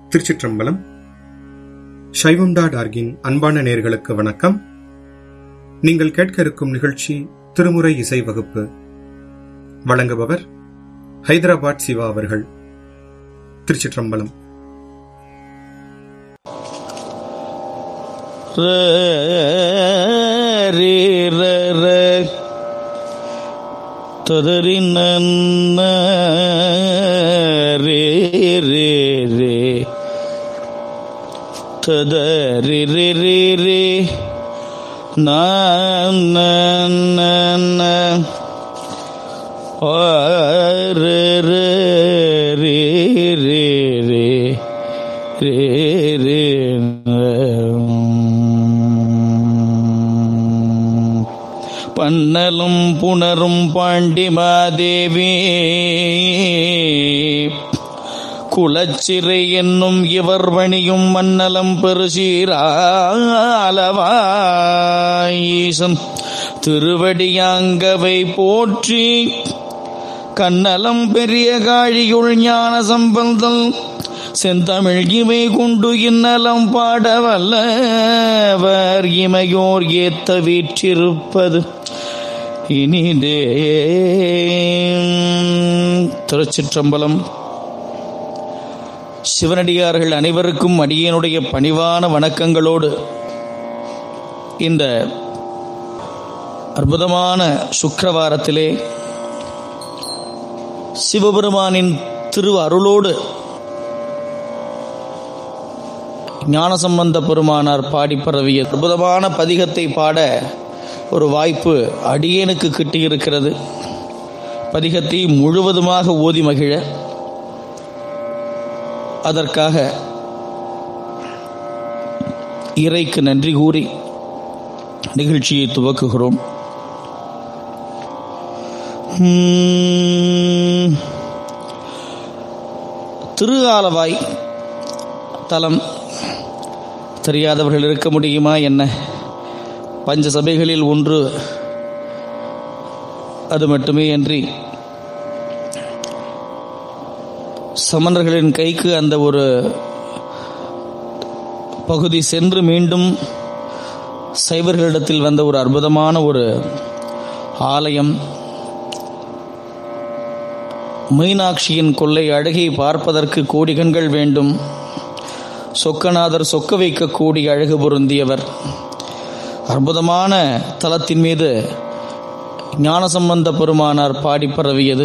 திருச்சிற்றம்பலம் சைவம்டா டார்கின் அன்பான நேர்களுக்கு வணக்கம் நீங்கள் கேட்க இருக்கும் நிகழ்ச்சி திருமுறை இசை வகுப்பு வழங்குபவர் ஹைதராபாத் சிவா அவர்கள் திருச்சிற்றம்பலம் ர ரே ர ர ததரி நன்ன ரே ரே ரே ததரி ரே ரே ரே ந ந ந ந ஆ ரே ரே ரே ரே ரே ரே ரே பன்னலும் புணரும் பாண்டிமாதேவி குலச்சிறை என்னும் இவர் வணியும் மன்னலம் பெருசீராலவாயீசன் திருவடியாங்கவை போற்றி கண்ணலம் பெரிய காழியுள் ஞான சம்பந்தம் செந்தமிழ் இமை கொண்டு இன்னலம் பாடவல்லவர் இமையோர் ஏத்த வீற்றிருப்பது இனிதே திருச்சிற்றம்பலம் சிவனடியார்கள் அனைவருக்கும் அடியனுடைய பணிவான வணக்கங்களோடு இந்த அற்புதமான சுக்கிரவாரத்திலே சிவபெருமானின் திரு அருளோடு ஞானசம்பந்த பெருமானார் பாடி பரவிய அற்புதமான பதிகத்தை பாட ஒரு வாய்ப்பு அடியேனுக்கு கிட்டியிருக்கிறது பதிகத்தை முழுவதுமாக ஓதி மகிழ அதற்காக இறைக்கு நன்றி கூறி நிகழ்ச்சியை துவக்குகிறோம் உம், திரு ஆலவாய் தலம் தெரியாதவர்கள் இருக்க முடியுமா என்ன பஞ்ச சபைகளில் ஒன்று அது மட்டுமே அன்றி சமணர்களின் கைக்கு அந்த ஒரு பகுதி சென்று மீண்டும் சைவர்களிடத்தில் வந்த ஒரு அற்புதமான ஒரு ஆலயம் மீனாட்சியின் கொள்ளை அழகை பார்ப்பதற்கு கோடி கண்கள் வேண்டும் சொக்கநாதர் சொக்க வைக்கக்கூடிய அழகு பொருந்தியவர் அற்புதமான தலத்தின் மீது ஞானசம்பந்த பெருமானார் பாடி பரவியது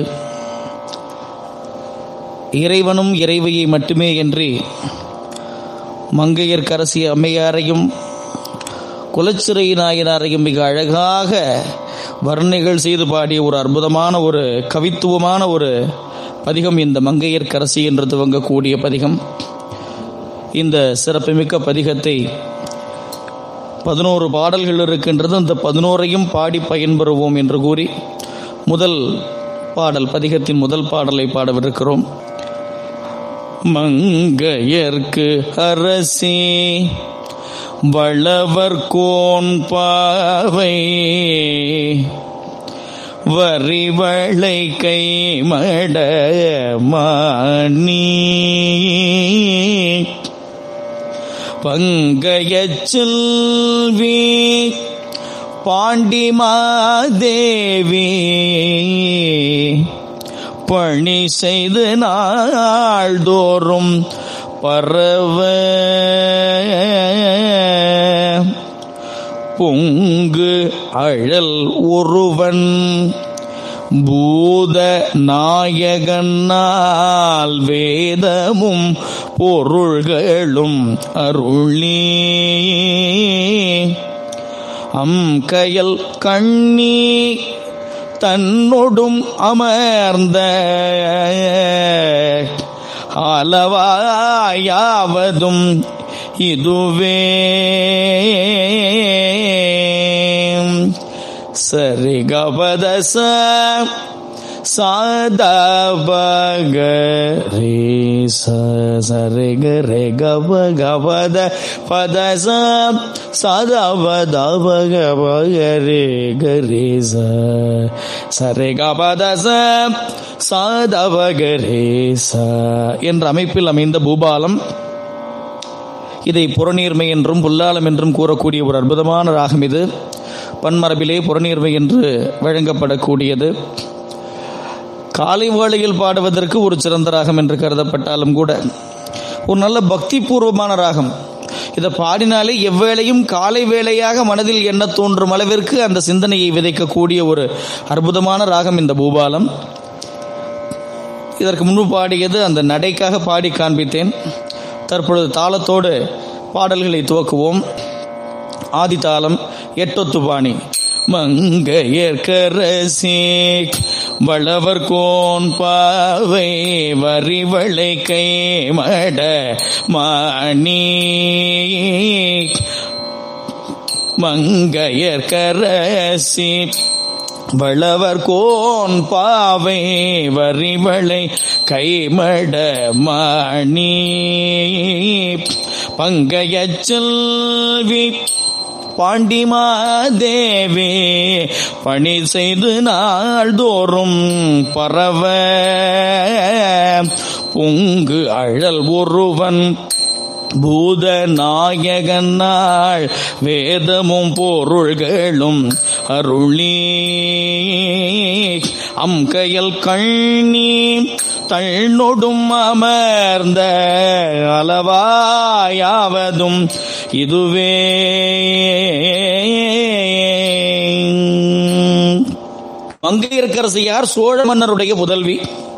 இறைவனும் இறைவையை மட்டுமே என்று மங்கையர் கரசி அம்மையாரையும் குலச்சிறை நாயனாரையும் மிக அழகாக வர்ணைகள் செய்து பாடிய ஒரு அற்புதமான ஒரு கவித்துவமான ஒரு பதிகம் இந்த மங்கையர் கரசி என்று துவங்கக்கூடிய பதிகம் இந்த சிறப்புமிக்க பதிகத்தை பதினோரு பாடல்கள் இருக்கின்றது அந்த பதினோரையும் பாடி பயன்பெறுவோம் என்று கூறி முதல் பாடல் பதிகத்தின் முதல் பாடலை பாடவிருக்கிறோம் மங்கையர்க்கு அரசி வளவர் கோன் பாவை வரிவளை கை மட மானி பங்கையச் செல்வி பாண்டிமாதேவி பணி செய்து நாள்தோறும் பரவ பொங்கு அழல் ஒருவன் பூத நாயகனால் வேதமும் பொருள்களும் அருளி அம்கயல் கண்ணி தன்னொடும் அமர்ந்த அளவாயாவதும் இதுவே சரி கபதச சாதபக ரே சரி கரே கப கபத பதச சதபதப கபக ரே கரே ச சரி கபதச சாதவகரே ச என்ற அமைப்பில் அமைந்த பூபாலம் இதை புறநீர்மை என்றும் புல்லாலம் என்றும் கூறக்கூடிய ஒரு அற்புதமான ராகம் இது பன்மரபிலே புறநீர்மை என்று வழங்கப்படக்கூடியது காலை வேளையில் பாடுவதற்கு ஒரு சிறந்த ராகம் என்று கருதப்பட்டாலும் கூட ஒரு நல்ல பக்தி பூர்வமான ராகம் இதை பாடினாலே எவ்வேளையும் காலை வேளையாக மனதில் எண்ண தோன்றும் அளவிற்கு அந்த சிந்தனையை விதைக்கக்கூடிய ஒரு அற்புதமான ராகம் இந்த பூபாலம் இதற்கு முன்பு பாடியது அந்த நடைக்காக பாடி காண்பித்தேன் தற்பொழுது தாளத்தோடு பாடல்களை துவக்குவோம் ஆதி தாளம் எட்டொத்து பாணி மங்கையர்கரசி வளவர் கோன் பாவை வரிவளை கை மட மாணி மங்கையர்கரசி வளவர் கோன் பாவை வரிவளை கைமட மாணி பங்கைய செல்வி பாண்டிமாதேவி பணி செய்து நாள்தோறும் பரவ பொங்கு அழல் ஒருவன் பூத நாயகனாள் வேதமும் பொருள்களும் அருளி அம்கையல் கண்ணி தள்நொடும் அமர்ந்த அளவாயாவதும் இதுவே மங்கையர்க்கரசியார் சோழ மன்னருடைய புதல்வி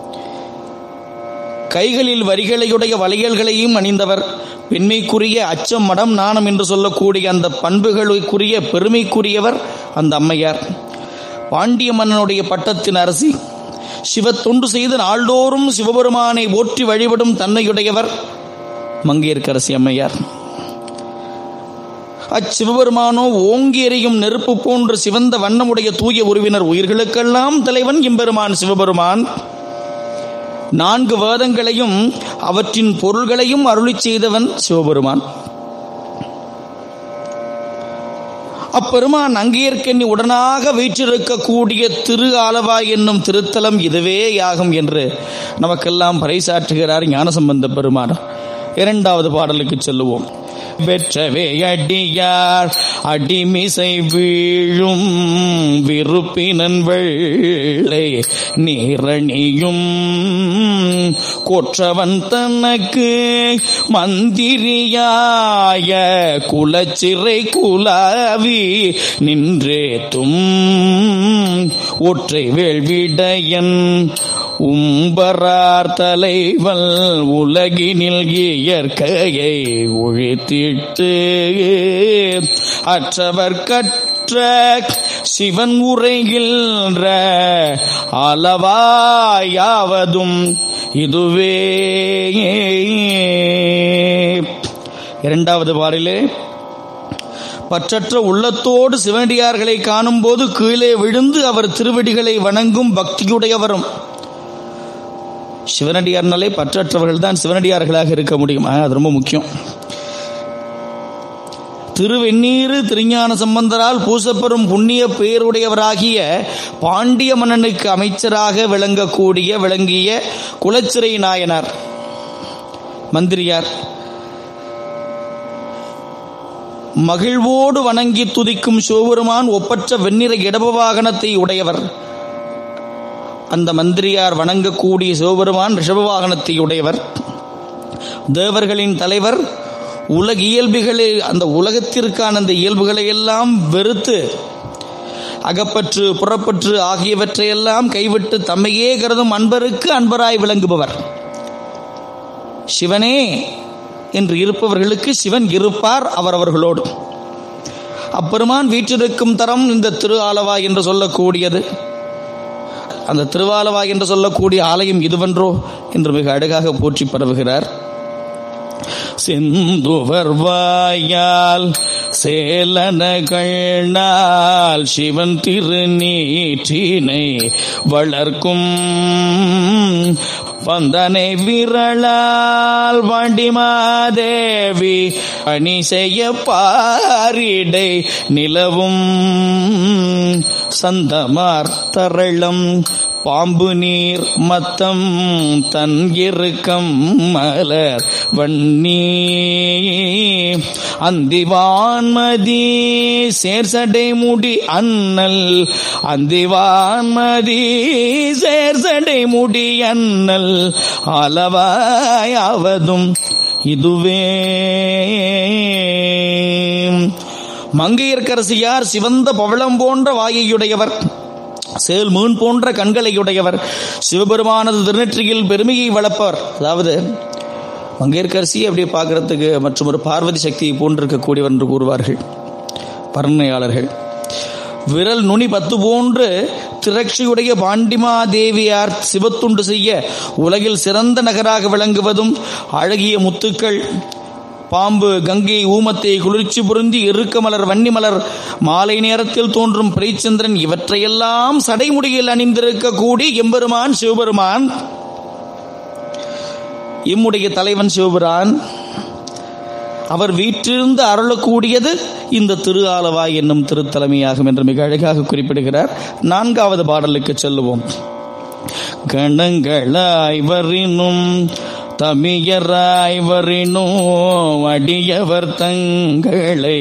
கைகளில் வரிகளையுடைய வளையல்களையும் அணிந்தவர் பெண்மைக்குரிய அச்சம் மடம் நாணம் என்று சொல்லக்கூடிய அந்த பண்புகளுக்குரிய பெருமைக்குரியவர் அந்த அம்மையார் பாண்டிய மன்னனுடைய பட்டத்தின் அரசி சிவ தொண்டு செய்து நாள்தோறும் சிவபெருமானை போற்றி வழிபடும் தன்மையுடையவர் மங்கையர்க்கரசி அம்மையார் அச்சிவபெருமானோ ஓங்கி எறியும் நெருப்பு போன்ற சிவந்த வண்ணமுடைய தூய உருவினர் உயிர்களுக்கெல்லாம் தலைவன் இம்பெருமான் சிவபெருமான் நான்கு வேதங்களையும் அவற்றின் பொருள்களையும் அருளி செய்தவன் சிவபெருமான் அப்பெருமான் அங்கேற்கெண்ணி உடனாக வீற்றிருக்கக்கூடிய திரு ஆலவாய் என்னும் திருத்தலம் இதுவே யாகும் என்று நமக்கெல்லாம் பறைசாற்றுகிறார் ஞானசம்பந்த பெருமான் இரண்டாவது பாடலுக்கு செல்லுவோம் பெற்றவே அடியார் அடிமிசை வீழும் விருப்பினன் வெள்ளை நீரணியும் கொற்றவன் தனக்கு மந்திரியாய குலச்சிறை குலாவி நின்றேத்தும் ஒற்றை வேள்விடையன் உம்பரார் தலைவல் உலகினில் இயற்கையை ஒழித்திட்டு அற்றவர் கற்ற சிவன் உரைகின்ற அளவாயாவதும் இதுவே இரண்டாவது பாடலே பற்றற்ற உள்ளத்தோடு சிவனடியார்களை காணும்போது கீழே விழுந்து அவர் திருவடிகளை வணங்கும் பக்தியுடையவரும் சிவனடியார்னாலே பற்றற்றவர்கள் தான் சிவனடியார்களாக இருக்க முடியும் அது ரொம்ப முக்கியம் திருவெண்ணீரு திருஞான சம்பந்தரால் பூசப்பெறும் புண்ணிய பேருடையவராகிய பாண்டிய மன்னனுக்கு அமைச்சராக விளங்கக்கூடிய விளங்கிய குலச்சிறை நாயனார் மந்திரியார் மகிழ்வோடு வணங்கி துதிக்கும் சிவபெருமான் ஒப்பற்ற வெண்ணிற இடப வாகனத்தை உடையவர் அந்த மந்திரியார் வணங்கக்கூடிய சிவபெருமான் ரிஷப வாகனத்தை உடையவர் தேவர்களின் தலைவர் உலக இயல்புகளை அந்த உலகத்திற்கான அந்த இயல்புகளை எல்லாம் வெறுத்து அகப்பற்று புறப்பற்று ஆகியவற்றையெல்லாம் கைவிட்டு தம்மையே கருதும் அன்பருக்கு அன்பராய் விளங்குபவர் சிவனே என்று இருப்பவர்களுக்கு சிவன் இருப்பார் அவரவர்களோடு அப்பெருமான் வீற்றிருக்கும் தரம் இந்த திரு ஆலவா என்று சொல்லக்கூடியது அந்த திருவாலவாய் என்று சொல்லக்கூடிய ஆலயம் இதுவென்றோ என்று மிக அழகாக போற்றி பரவுகிறார் செந்துவர் வாயால் சேலனகள்னால் சிவன் திருநீற்றினை வளர்க்கும் வந்தனை விரலால் வண்டிமாதேவி அணி செய்ய பாரிடை நிலவும் சந்தமார் தரளம் பாம்பு நீர் மத்தம் தன் இறுக்கம் மலர் வன்னி அந்திவான்மதி சேர்சடை முடி அண்ணல் அந்திவான்மதி சேர்சடை முடி அண்ணல் அளவாயாவதும் இதுவே மங்கையர்க்கரசியார் சிவந்த பவளம் போன்ற வாயையுடையவர் சேல் மீன் போன்ற கண்களையுடையவர் சிவபெருமானது திருநெற்றியில் பெருமையை வளர்ப்பவர் அதாவது மங்கையர்க்கரசி அப்படியே பார்க்கறதுக்கு மற்றும் ஒரு பார்வதி சக்தியை போன்றிருக்கக்கூடியவர் என்று கூறுவார்கள் வர்ணையாளர்கள் விரல் நுனி பத்து போன்று திரட்சியுடைய பாண்டிமா தேவியார் சிவத்துண்டு செய்ய உலகில் சிறந்த நகராக விளங்குவதும் அழகிய முத்துக்கள் பாம்பு கங்கை ஊமத்தை குளிர்ச்சி பொருந்தி எருக்கமலர் வன்னிமலர் மாலை நேரத்தில் தோன்றும் பிரைச்சந்திரன் இவற்றையெல்லாம் சடைமுடியில் அணிந்திருக்க கூடி எம்பெருமான் சிவபெருமான் இம்முடைய தலைவன் சிவபிரான் அவர் வீற்றிருந்து அருளக்கூடியது இந்த திரு ஆலவாய் என்னும் திருத்தலைமையாகும் என்று மிக அழகாக குறிப்பிடுகிறார் நான்காவது பாடலுக்கு செல்லுவோம் கணங்களாய் வரினும் தமியராய் வரினும் அடியவர் தங்களை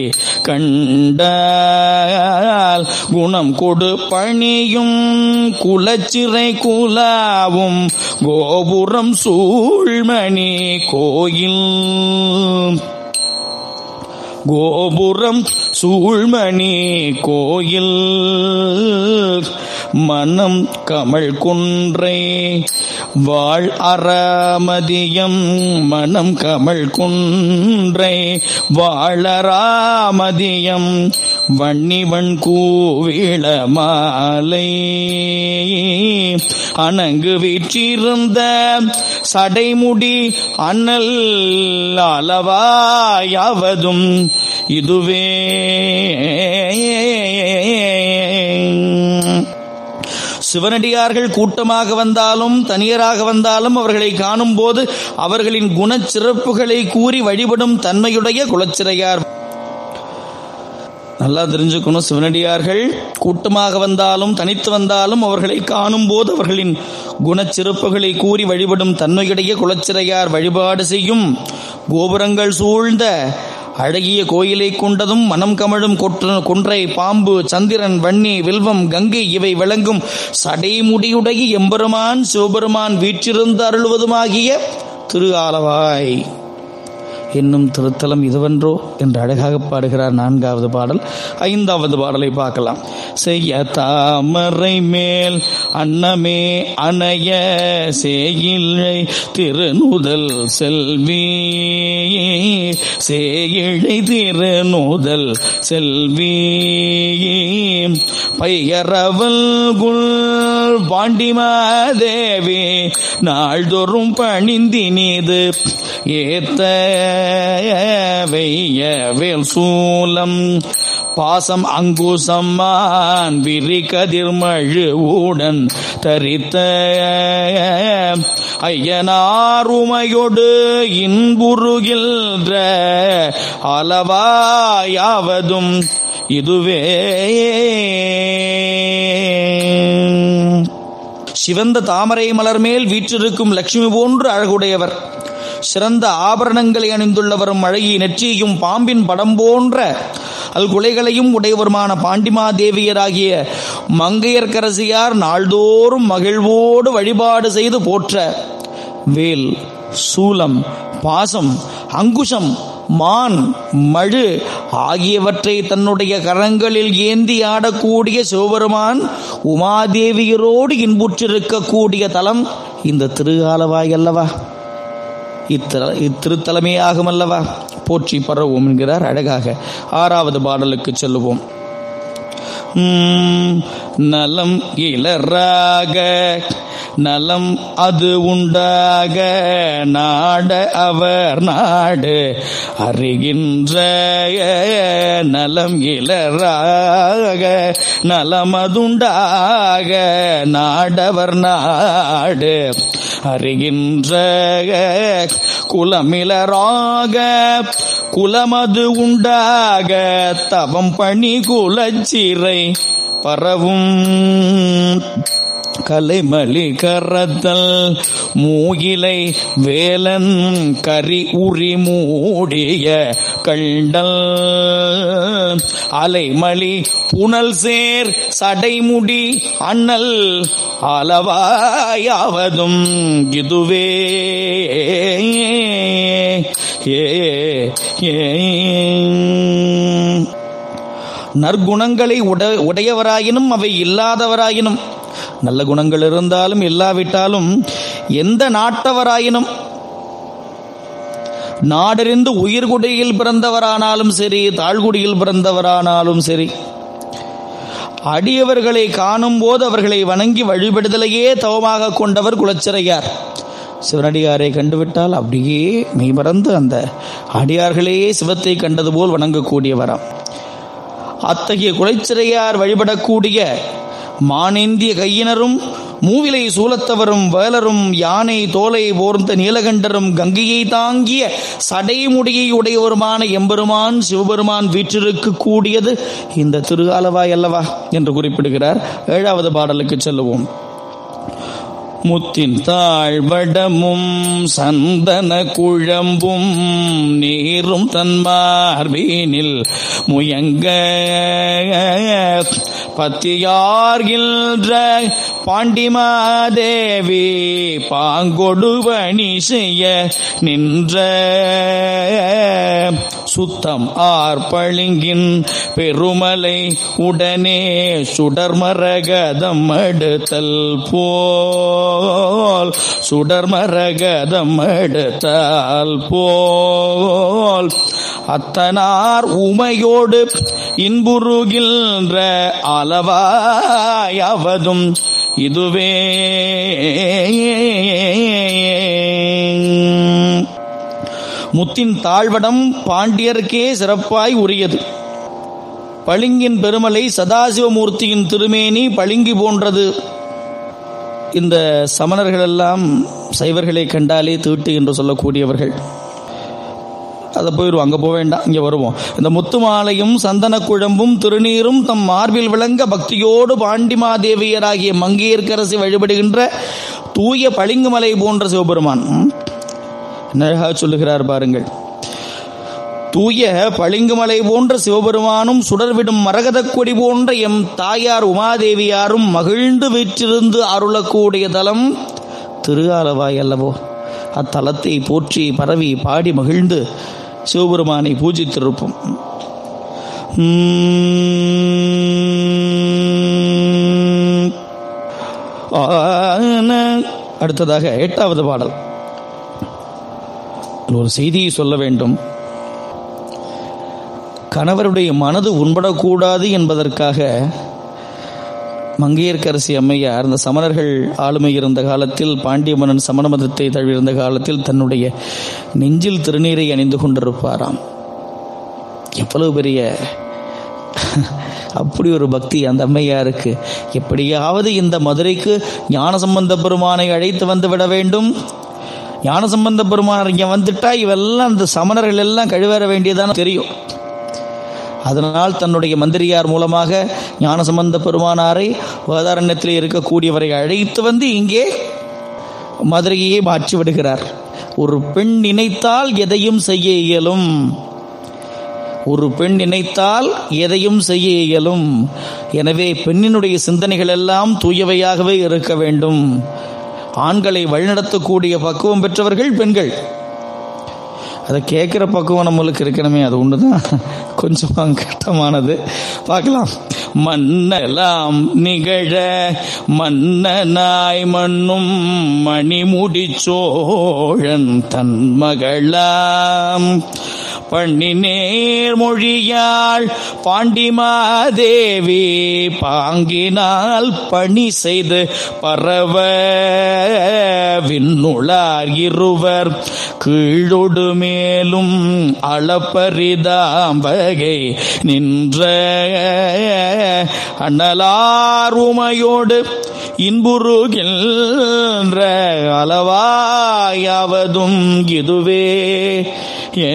கண்டால் குணம் கொடு பணியும் குலச்சிறை குலாவும் கோபுரம் சூழ்மணி கோயில் கோபுரம் சூழ்மணி கோயில் மனம் கமல் குன்றை வாழ் அறமதியம் மனம் கமல் குன்றை வாழராமதியம் வன்னிவன் கூவிள மாலை அணங்கு வீற்றிருந்த சடைமுடி அண்ணல் அளவாயாவதும் இதுவே சிவனடியார்கள் கூட்டமாக வந்தாலும் தனியராக வந்தாலும் அவர்களை காணும் போது அவர்களின் குணச்சிறப்புகளை கூறி வழிபடும் தன்மையுடைய குலச்சிறையார் நல்லா தெரிஞ்சுக்கணும் சிவனடியார்கள் கூட்டமாக வந்தாலும் தனித்து வந்தாலும் அவர்களை காணும் போது அவர்களின் குணச்சிறப்புகளை கூறி வழிபடும் தன்மையுடைய குலச்சிறையார் வழிபாடு செய்யும் கோபுரங்கள் சூழ்ந்த அழகிய கோயிலை கொண்டதும் மனம் கமழும் கொற்ற கொன்றை பாம்பு சந்திரன் வன்னி வில்வம் கங்கை இவை விளங்கும் சடைமுடியுடைய எம்பெருமான் சிவபெருமான் வீற்றிருந்து அருள்வதுமாகிய திரு ஆலவாய் என்னும் திருத்தலம் இதுவென்றோ என்று அழகாக பாடுகிறார் நான்காவது பாடல் ஐந்தாவது பாடலை பார்க்கலாம் செய்ய தாமரை மேல் அன்னமே அணைய சேயிழை திருநுதல் செல்வி சேயிழை திருநுதல் செல்வி பையரவல் குள் பாண்டிமாதேவி நாள்தோறும் பணிந்தினீது ஏத்த வெய்ய வேல் சூலம் பாசம் அங்குசம்மான் விரி கதிர்மழு ஊடன் தரித்த ஐயனாருமையொடு இன்புருகின்ற அளவாயாவதும் இதுவே சிவந்த தாமரை மலர் மேல் வீற்றிருக்கும் லட்சுமி போன்று அழகுடையவர் சிறந்த ஆபரணங்களை அணிந்துள்ளவரும் அழகிய நெற்றியையும் பாம்பின் படம் போன்ற அல்குலைகளையும் உடையவருமான பாண்டிமா தேவியராகிய மங்கையர்க்கரசியார் நாள்தோறும் மகிழ்வோடு வழிபாடு செய்து போற்ற வேல் சூலம் பாசம் அங்குஷம் மான் மழு ஆகியவற்றை தன்னுடைய கரங்களில் ஏந்தி ஆடக்கூடிய சிவபெருமான் உமாதேவியரோடு இன்புற்றிருக்கக்கூடிய தலம் இந்த திரு ஆலவாய் அல்லவா இத்திர இத்திருத்தலமே ஆகும் அல்லவா போற்றி பரவும் என்கிறார் அழகாக ஆறாவது பாடலுக்கு செல்லுவோம் உம், நலம் இளராக நலம் அது உண்டாக நாட அவர் நாடு அறிகின்ற நலம் இளராக நலம் அதுண்டாக நாடவர் நாடு அறிகின்ற குலமிலராக குலமது உண்டாக தவம் பணி குலச்சிறை பரவும் கலைமலி கரத்தல் மூகிலை வேலன் கரி உரி மூடிய கண்டல் அலைமலி புனல் சேர் சடைமுடி அண்ணல் அளவாயாவதும் இதுவே ஏ ஏ நற்குணங்களை உட உடையவராயினும் அவை இல்லாதவராயினும் நல்ல குணங்கள் இருந்தாலும் இல்லாவிட்டாலும் எந்த நாட்டவராயினும் நாடறிந்து உயிர்குடியில் பிறந்தவரானாலும் சரி தாழ்குடியில் பிறந்தவரானாலும் சரி அடியவர்களை காணும் போது அவர்களை வணங்கி வழிபடுதலையே தவமாக கொண்டவர் குலச்சிறையார் சிவனடியாரை கண்டுவிட்டால் அப்படியே மெய்மறந்து அந்த அடியார்களையே சிவத்தை கண்டது போல் வணங்கக்கூடியவராம் அத்தகைய குலைச்சிறையார் வழிபடக்கூடிய மானேந்திய கையினரும் மூவிலை சூலத்தவரும் வேலரும் யானை தோலை போர்ந்த நீலகண்டரும் கங்கையை தாங்கிய சடைமுடியை உடையவருமான எம்பெருமான் சிவபெருமான் வீற்றிருக்கு கூடியது இந்த திரு அளவாய் அல்லவா என்று குறிப்பிடுகிறார் ஏழாவது பாடலுக்கு செல்லுவோம் முத்தின் தாழ்வடமும் சந்தன குழம்பும் நீரும் தன்மார்பீனில் முயங்க பத்தியார்கின்ற பாண்டிமாதேவி பாங்கொடு பணி செய்ய நின்ற சுத்தம் ஆர்பளிங்கின் பெருமலை உடனே சுடர்மரகதம் அடுத்தல் போல் சுடர்மரகதம் எடுத்தால் போல் அத்தனார் உமையோடு இன்புருகின்ற அளவாயவதும் இதுவே முத்தின் தாழ்வடம் பாண்டியருக்கே சிறப்பாய் உரியது பளிங்கின் பெருமலை சதாசிவமூர்த்தியின் திருமேனி பளிங்கு போன்றது இந்த சமணர்கள் எல்லாம் சைவர்களை கண்டாலே தீட்டு என்று சொல்லக்கூடியவர்கள் அதை போயிடுவோம் அங்கே போக வேண்டாம் இங்கே வருவோம் இந்த முத்து மாலையும் சந்தன குழம்பும் திருநீரும் தம் மார்பில் விளங்க பக்தியோடு பாண்டிமாதேவியராகிய மங்கையர்க்கரசி வழிபடுகின்ற தூய பளிங்குமலை போன்ற சிவபெருமான் அழகாக சொல்லுகிறார் பாருங்கள் தூய பளிங்குமலை போன்ற சிவபெருமானும் சுடர்விடும் மரகதக் கொடி போன்ற எம் தாயார் உமாதேவியாரும் மகிழ்ந்து வீற்றிருந்து அருளக்கூடிய தலம் திரு ஆலவாய் அல்லவோ அத்தலத்தை போற்றி பரவி பாடி மகிழ்ந்து சிவபெருமானை பூஜித்திருப்போம் அடுத்ததாக எட்டாவது பாடல் ஒரு செய்தியை சொல்ல வேண்டும் கணவருடைய மனது உண்படக்கூடாது என்பதற்காக மங்கையர்க்கரசி அம்மையார் இந்த சமணர்கள் ஆளுமை இருந்த காலத்தில் பாண்டிய மன்னன் சமண மதத்தை தழுவியிருந்த காலத்தில் தன்னுடைய நெஞ்சில் திருநீரை அணிந்து கொண்டிருப்பாராம் எவ்வளவு பெரிய அப்படி ஒரு பக்தி அந்த அம்மையாருக்கு எப்படியாவது இந்த மதுரைக்கு ஞானசம்பந்த பெருமானை அழைத்து வந்து விட வேண்டும் ஞானசம்பந்த பெருமானார் இங்கே வந்துட்டா இவெல்லாம் அந்த சமணர்கள் எல்லாம் கழுவேற வேண்டியதான தெரியும் அதனால் தன்னுடைய மந்திரியார் மூலமாக ஞானசம்பந்த பெருமானாரை வேதாரண்யத்தில் இருக்கக்கூடியவரை அழைத்து வந்து இங்கே மதுரையை மாற்றி விடுகிறார் ஒரு பெண் நினைத்தால் எதையும் செய்ய இயலும் ஒரு பெண் நினைத்தால் எதையும் செய்ய இயலும் எனவே பெண்ணினுடைய சிந்தனைகள் எல்லாம் தூயவையாகவே இருக்க வேண்டும் ஆண்களை வழிநடத்தக்கூடிய பக்குவம் பெற்றவர்கள் பெண்கள் அதை கேட்குற பக்குவம் நம்மளுக்கு இருக்கணுமே அது ஒன்று தான் கொஞ்சம் கஷ்டமானது பார்க்கலாம் மன்னலாம் நிகழ மன்னனாய் மண்ணும் மணிமுடிச்சோழன் தன் மகளாம் பண்ணி நேர்மொழியாள் பாண்டிமாதேவி பாங்கினால் பணி செய்து பரவ விண்ணுளார் இருவர் கீழொடு மேலும் அளப்பரிதாம்பகை நின்ற அண்ணலார் உமையோடு இன்புருகின்ற அளவாயாவதும் இதுவே ஏ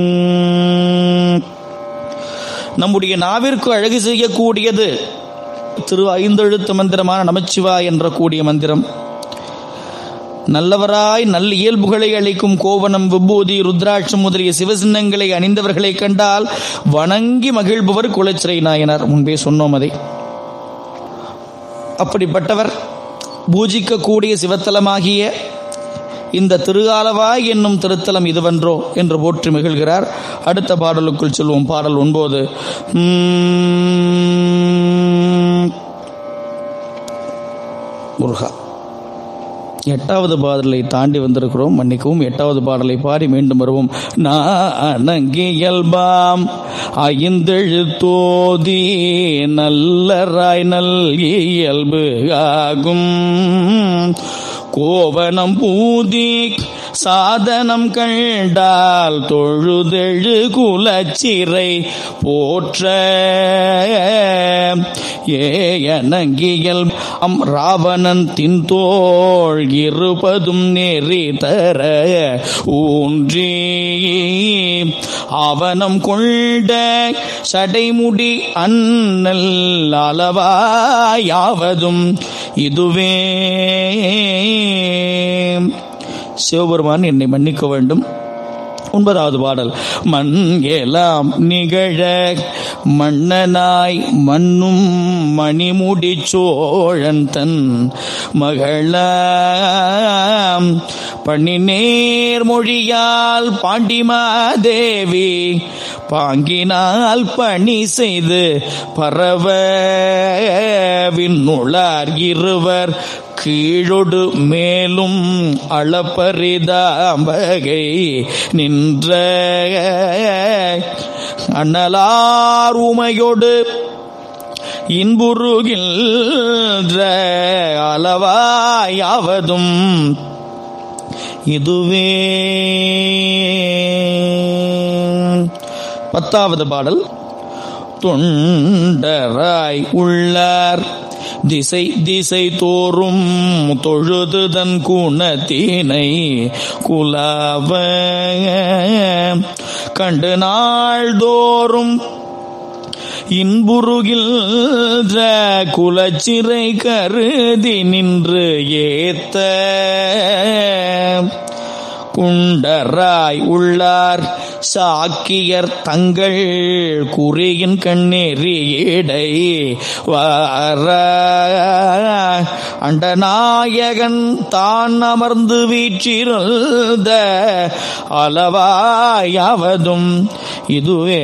நம்முடைய நாவிற்கு அழகு செய்யக்கூடியது திரு ஐந்தெழுத்து மந்திரமான நமச்சிவா என்ற கூடிய மந்திரம் நல்லவராய் நல்ல இயல்புகளை அளிக்கும் கோவனம் விபூதி ருத்ராட்சம் முதலிய சிவசின்னங்களை அணிந்தவர்களை கண்டால் வணங்கி மகிழ்பவர் குலச்சிறை நாயனார் முன்பே சொன்னோம் அதை அப்படிப்பட்டவர் பூஜிக்கக்கூடிய சிவத்தலமாகிய இந்த திருகாலவாய் என்னும் திருத்தலம் இதுவன்றோ என்று போற்றி மகிழ்கிறார் அடுத்த பாடலுக்குள் சொல்வோம் பாடல் ஒன்பது முருகா எட்டாவது பாடலை தாண்டி வந்திருக்கிறோம் மன்னிக்கவும் எட்டாவது பாடலை பாடி மீண்டும் வருவோம் நானங்கியல்பாம் ஐந்தெழுத்தோதி நல்லராய் நல் இயல்பு ஆகும் கோவனம் பூதி சாதனம் கண்டால் தொழுதெழு குலச்சிறை போற்ற ஏயனங்கியல் அம் ராவணன் தின்தோள் இருபதும் நெறி தர ஊன்றி ஆவணம் கொண்ட சடைமுடி அண்ணல் அளவாயாவதும் இதுவே சிவபெருமான் என்னை மன்னிக்க வேண்டும் ஒன்பதாவது பாடல் மண் எலாம் நிகழ மன்னனாய் மண்ணும் மணிமுடி சோழன் தன் மகளாம் பணி நேர்மொழியால் பாண்டிமாதேவி பாங்கினால் பணி செய்து பரவ விண்ணுளார் இருவர் கீழொடு மேலும் அளப்பரிதாம்பகை நின்ற அண்ணலார் உமையொடு இன்புருகின்ற அளவாயாவதும் இதுவே பத்தாவது பாடல் தொண்டராய் உள்ளார் திசை திசை தோறும் தொழுதுதன் குணத்தினை குலாவ கண்டு நாள்தோறும் இன்புருகின்ற குலச்சிறை கருதி நின்று ஏத்த குண்டராய் உள்ளார் சாக்கியர் தங்கள் குறியின் கண்ணெறியடை வார அண்டநாயகன் தான் அமர்ந்து வீற்றிருந்த அளவாயாவதும் இதுவே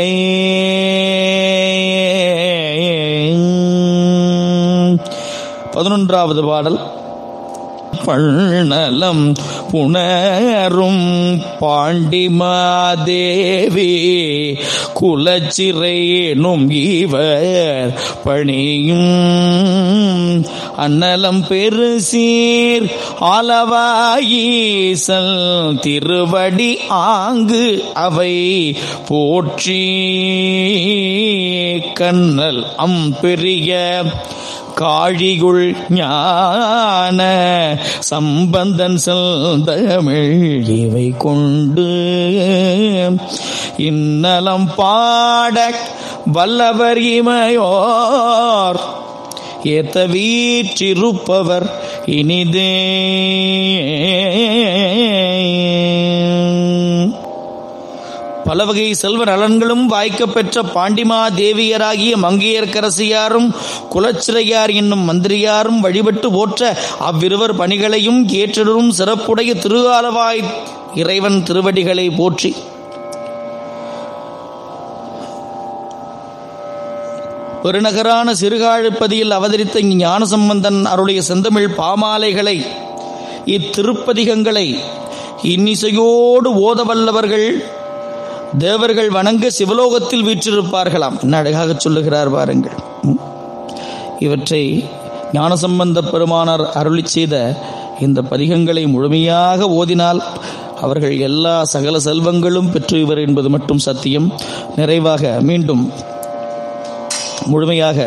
பதினொன்றாவது பாடல் பள்ளலம் புணரும் பாண்டிமாதேவி குலச்சிறையேனும் இவர் பணியும் அன்னலம் பெருசீர் ஆலவாயீசல் திருவடி ஆங்கு அவை போற்றி கண்ணல் அம்பெரிய காழிகுள் ஞான சம்பந்தன் செல்தமிழ் இவை கொண்டு இன்னலம் பாட வல்லவர் இமையோர் ஏத்த வீற்றிருப்பவர் இனிதே பல வகை செல்வ நலன்களும் வாய்க்கப் பெற்ற பாண்டிமா தேவியராகிய மங்கையர்க்கரசியாரும் குலச்சிறையார் என்னும் மந்திரியாரும் வழிபட்டு போற்ற அவ்விருவர் பணிகளையும் ஏற்றிடும் சிறப்புடைய திருவாலவாய் இறைவன் திருவடிகளை போற்றி பெருநகரான சிறுகாழுப்பதியில் அவதரித்த ஞானசம்பந்தன் அருளிய செந்தமிழ் பாமாலைகளை இத்திருப்பதிகங்களை இன்னிசையோடு ஓத வல்லவர்கள் தேவர்கள் வணங்க சிவலோகத்தில் வீற்றிருப்பார்களாம் என்ன அழகாக சொல்லுகிறார் பாருங்கள் ம். இவற்றை ஞானசம்பந்த பெருமானார் அருளி செய்த இந்த பதிகங்களை முழுமையாக ஓதினால் அவர்கள் எல்லா சகல செல்வங்களும் பெற்று இவர் என்பது மட்டும் சத்தியம் நிறைவாக மீண்டும் முழுமையாக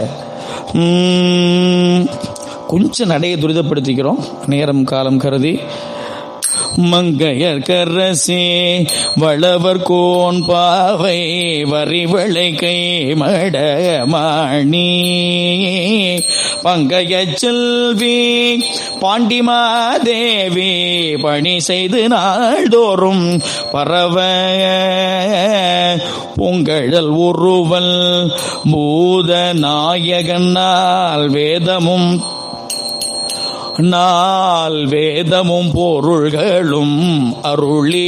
ம், கொஞ்சம் நடையை துரிதப்படுத்திக்கிறோம் நேரம் காலம் கருதி மங்கையர் கரசே வளவர் கோன் பாவை வரிவளை கை மடமாணி பங்கைய செல்வி பாண்டிமாதேவி பணி செய்து நாள்தோறும் பரவ பொங்கழல் உருவல் பூத நாயகனால் வேதமும் நாள் வேதமும் பொருள்களும் அருளி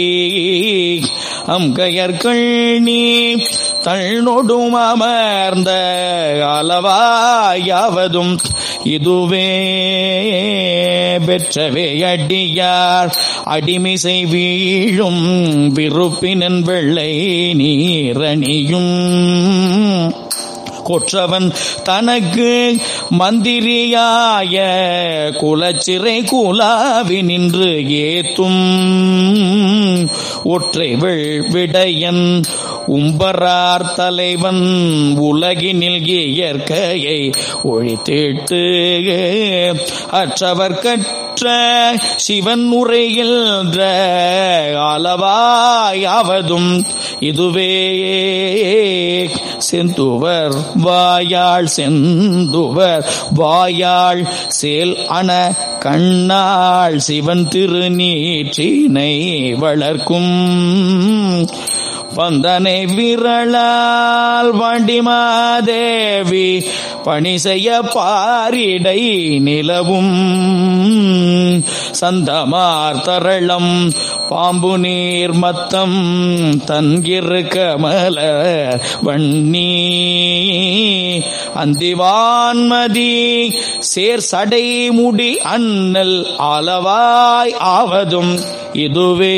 அம்கையர்கள் நீ தள்நொடும் அமர்ந்த அளவாயாவதும் இதுவே பெற்றவே அடியார் அடிமிசை வீழும் விருப்பினன் வெள்ளை நீரணியும் கொற்றவன் தனக்கு மந்திரியாய குலச்சிறை குலாவி நின்று ஏத்தும் ஒற்றை விடையன் உம்பரார் தலைவன் உலகினில் இயற்கையை ஒழித்திட்டு அற்றவர் கற்ற சிவன் உரைகின்ற அளவாயாவதும் இதுவே செந்துவர் வாயாள் செந்துவர் வாயாள் சேல் அண கண்ணாள் சிவன் திருநீற்றினை வளர்க்கும் வந்தனை விரலால் வண்டிமாதேவி பணி செய்ய பாரிடை நிலவும் சந்தமார் தரளம் பாம்பு நீர் மத்தம் தன்கிரு கமல வண்ணி அந்திவான்மதி சேர் சடை முடி அண்ணல் அளவாய் ஆவதும் இதுவே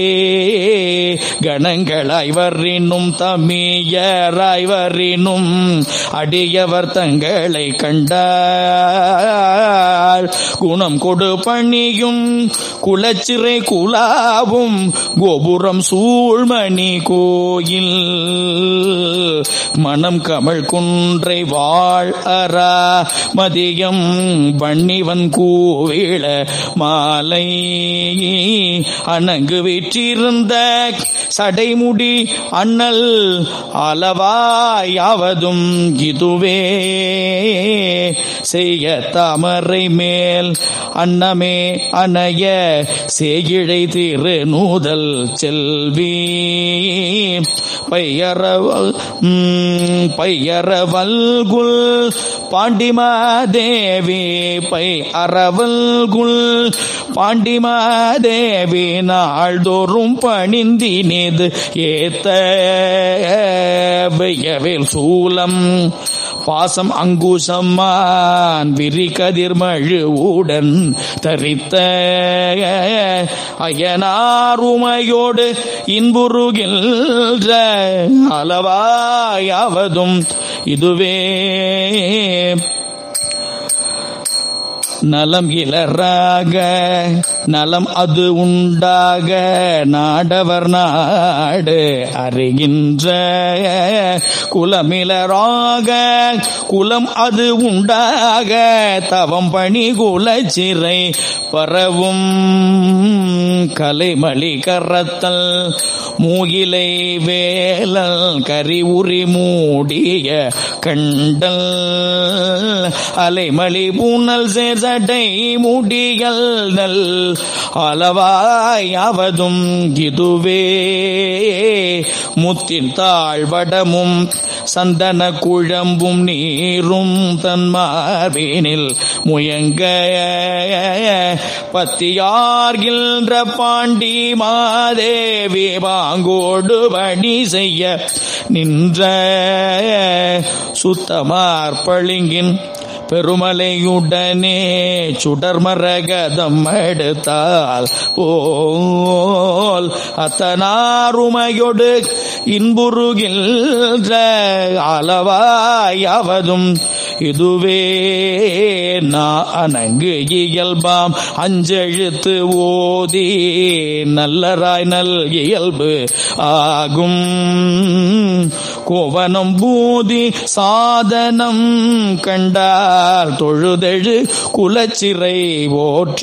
கணங்களாய் வர்றினும் தமியராய் வர்றினும் அடியவர் தங்களை கண்டார் குணம் கொடு பணியும் குலச்சிறை குலாவும் கோபுரம் சூழ்மணி கோயில் மனம் கமல் குன்றை வாழ் அரா மதியம் வன்னிவன் கூவிள மாலை அணங்கு விற்றிருந்த சடைமுடி அண்ணல் அளவாயாவதும் இதுவே செய்ய தாமரை மேல் அன்னமே அணைய சேகிழை திரு நூதல் செல்வி பையரவ பையரவல்குல் பாண்டிமாதேவி பை அறவல்குல் பாண்டிமாதேவி நாள்தோறும் பணிந்தினது ஏத்த வெய்யவேல் சூலம் பாசம் அங்குசம்மான் விரி கதிர்மழு உடன் தரித்த அயனாருமையோடு இன்புருகின்ற அளவாயாவதும் இதுவே நலம் இலராக நலம் அது உண்டாக நாடவர் நாடு அறிகின்ற குலமிலராக குலம் அது உண்டாக தவம் பணி குலச்சிறை பரவும் கலைமளி கரத்தல் மூகிலை வேலல் கரி உரி மூடிய கண்டல் அலைமளி பூனல் சேசடை முடியல் நல் அளவாயாவதும் இதுவே முத்தின் தாழ்வடமும் சந்தன குழம்பும் நீரும் தன்மார்பினில் முயங்க பத்தியார்கின்ற பாண்டி மாதேவி பாங்கோடு பணி செய்ய நின்ற சுத்தமார் பளிங்கின் பெருமலையுடனே சுடர்மரகதம் எடுத்தால் போல் அத்தனாருமையொடு இன்புருகின்ற அளவாயாவதும் இதுவே நான் அணங்கு இயல்பாம் அஞ்செழுத்து ஓதி நல்லராய் நல் இயல்பு ஆகும் கோவனம் பூதி சாதனம் கண்டார் தொழுதெழு குலச்சிறை ஓற்ற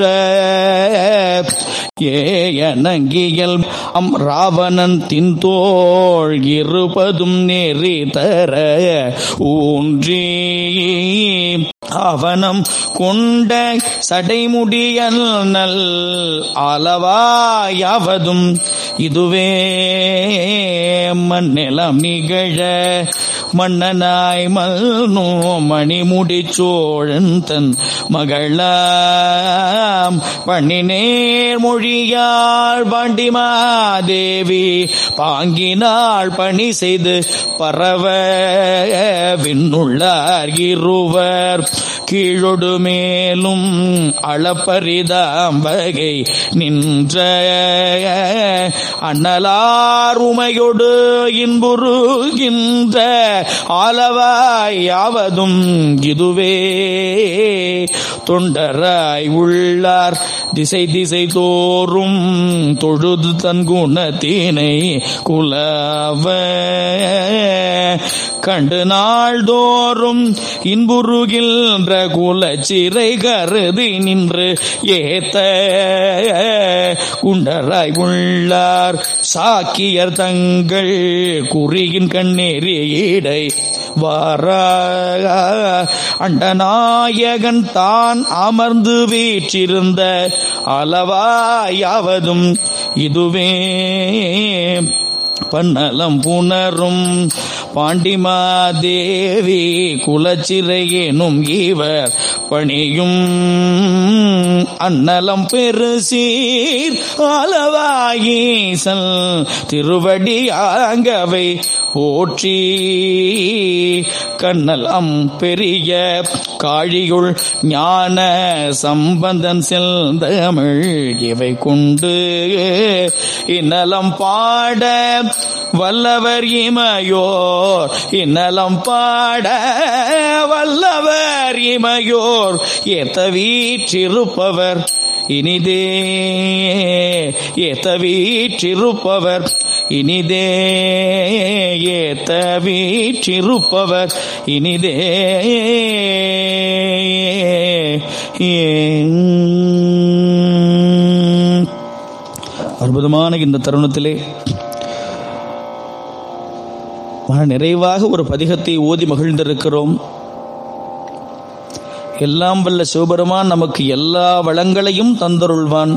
ஏயனங்கியல் அம் ராவணன் தின்தோள் இருபதும் நெறி தர ஊன்றி அவனம் கொண்ட சடைமுடியல் நல் அளவாயாவதும் இதுவே மண்ணிலம் நிகழ மன்னனாய் மல்னோ மணிமுடி சோழன் தன் மகளாம் பண்ணினேர் மொழியாள் பாண்டிமாதேவி பாங்கினாள் பணி செய்து பரவ விண்ணுள்ளார் இருவர் கீழொடு மேலும் அளப்பரிதாம் வகை நின்ற அண்ணலார் உமையொடு இன்புருகின்ற ஆலவாயாவதும் இதுவே தொண்டராய் உள்ளார் திசை திசை தோறும் தொழுது தன் குணத்தினை குலவ கண்டு நாள்தோறும் இன்புருகின்ற குலச்சிறை கருதி நின்று ஏத்த குண்டராய் உள்ளார் சாக்கியர் தங்கள் குறியின் கண்ணேறி இடை வாரா அண்டநாயகன் தான் அமர்ந்து வீற்றிருந்த அளவாயாவதும் இதுவே பன்னலம் புணரும் பாண்டிமாதேவி குலச்சிறையேனும் இவர் பணியும் அன்னலம் பெருசீர் அளவாயீசல் திருவடி ஆங்கவை போற்றி கண்ணல் அம் பெரிய காழியுள் ஞான சம்பந்தன் செல்தமிழ் இவை கொண்டு இன்னலம் பாட வல்லவர் இமையோர் இன்னலம் பாட வல்லவர் இமையோர் ஏத்த வீற்றிருப்பவர் இனிதே ஏத்த வீற்றிருப்பவர் இனிதே ஏத்த வீற்றிருப்பவர் இனிதே அற்புதமான இந்த தருணத்திலே மன நிறைவாக ஒரு பதிகத்தை ஓதி மகிழ்ந்திருக்கிறோம் எல்லாம் வல்ல சிவபெருமான் நமக்கு எல்லா வளங்களையும் தந்தருள்வான்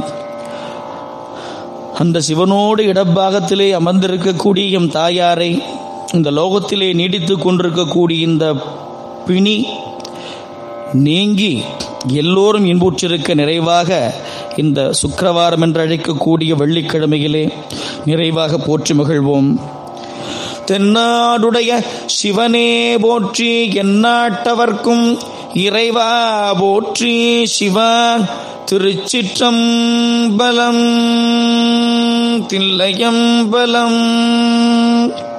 அந்த சிவனோடு இடப்பாகத்திலே அமர்ந்திருக்கக்கூடிய எம் தாயாரை இந்த லோகத்திலே நீடித்துக் கொண்டிருக்கக்கூடிய இந்த பிணி நீங்கி எல்லோரும் இன்புற்றிருக்க நிறைவாக இந்த சுக்கிரவாரம் என்று அழைக்கக்கூடிய வெள்ளிக்கிழமையிலே நிறைவாக போற்றி மகிழ்வோம் தென்னாடுடைய சிவனே போற்றி எந்நாட்டவர்க்கும் இறைவா போற்றி சிவா திருச்சிற்றம்பலம் தில்லையம்பலம்